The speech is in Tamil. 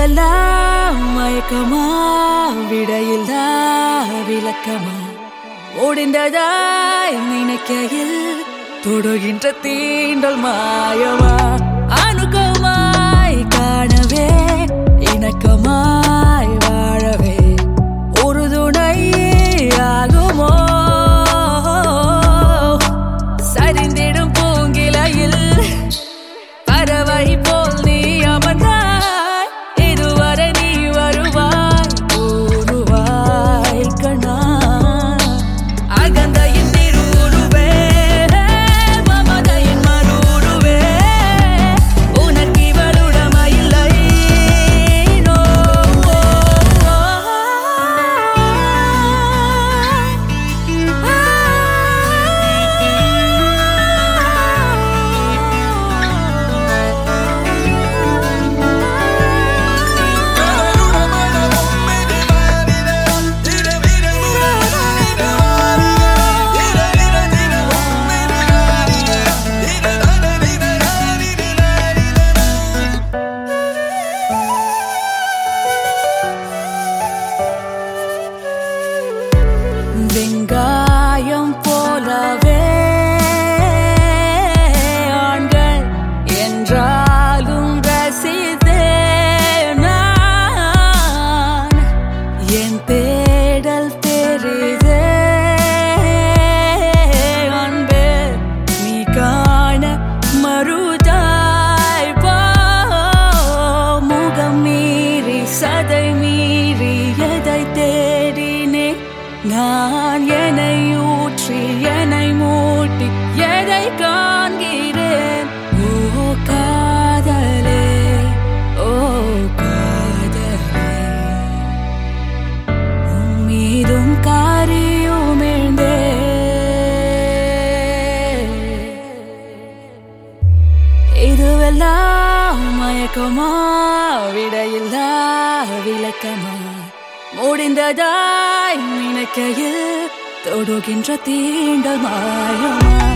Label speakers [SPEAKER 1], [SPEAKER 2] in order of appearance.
[SPEAKER 1] இதுவெல்லாம் மயக்கமா விடையில்லா விளக்கமா முடிந்ததாய் நினைக்கையில் தொடுகின்ற தீண்டல் மாயமா அணுக்கமாய் காணவே இணக்கமாய் வாழவே ஒரு துணை ஆகுமோ சரிந்திடும் பூங்கிலையில் பறவை போல் நீ அமர்ந்தாய் இதுவரை நீ வருவாய் கூறுவாய் கண்ணா அகந்தையின் திருவுருவே மமதையின் மறுவுருவே உனக்கு இவளுடமையில்லை நோ வெங்காயம் போலவே ஆண்கள் என்றாலும் ரசித்தேன் நான். என் தேடல் தெரிதே அன்பே நீ காண மறுதாய் போ முகம் மீறி சதை மீறி எதை தேடினே நான் என்னை ஊற்றி என்னை மூட்டி எதை காண்கிறேன் ஓ காதலே ஓ காதலே உன் மீதும் காரியுமிழ்ந்தே இதுவெல்லாம் மயக்கமா விடையில்லா விளக்கமா முடிந்ததாய் நினைக்கையில் தொடுகின்ற தீண்டல் மாயமா